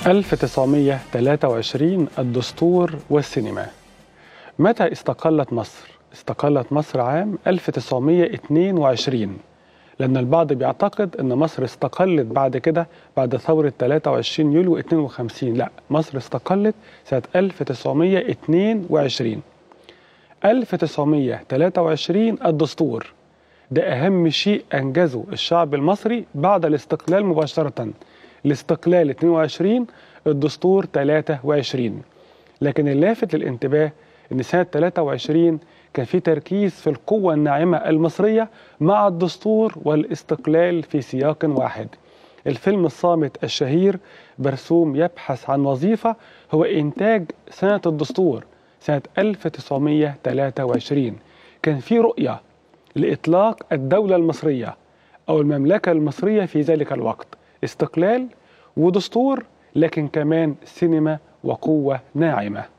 1923 الدستور والسينما متى استقلت مصر؟ استقلت مصر عام 1922 لأن البعض بيعتقد أن مصر استقلت بعد كده بعد ثورة 23 يوليو 52 لا مصر استقلت سنة 1922 1923 الدستور ده أهم شيء أنجزه الشعب المصري بعد الاستقلال مباشرة الاستقلال 22 الدستور 23 لكن اللافت للانتباه ان سنه 23 كان في تركيز في القوه الناعمه المصريه مع الدستور والاستقلال في سياق واحد الفيلم الصامت الشهير برسوم يبحث عن وظيفه هو انتاج سنه الدستور سنه 1923 كان في رؤيه لاطلاق الدوله المصريه او المملكه المصريه في ذلك الوقت استقلال ودستور لكن كمان سينما وقوة ناعمة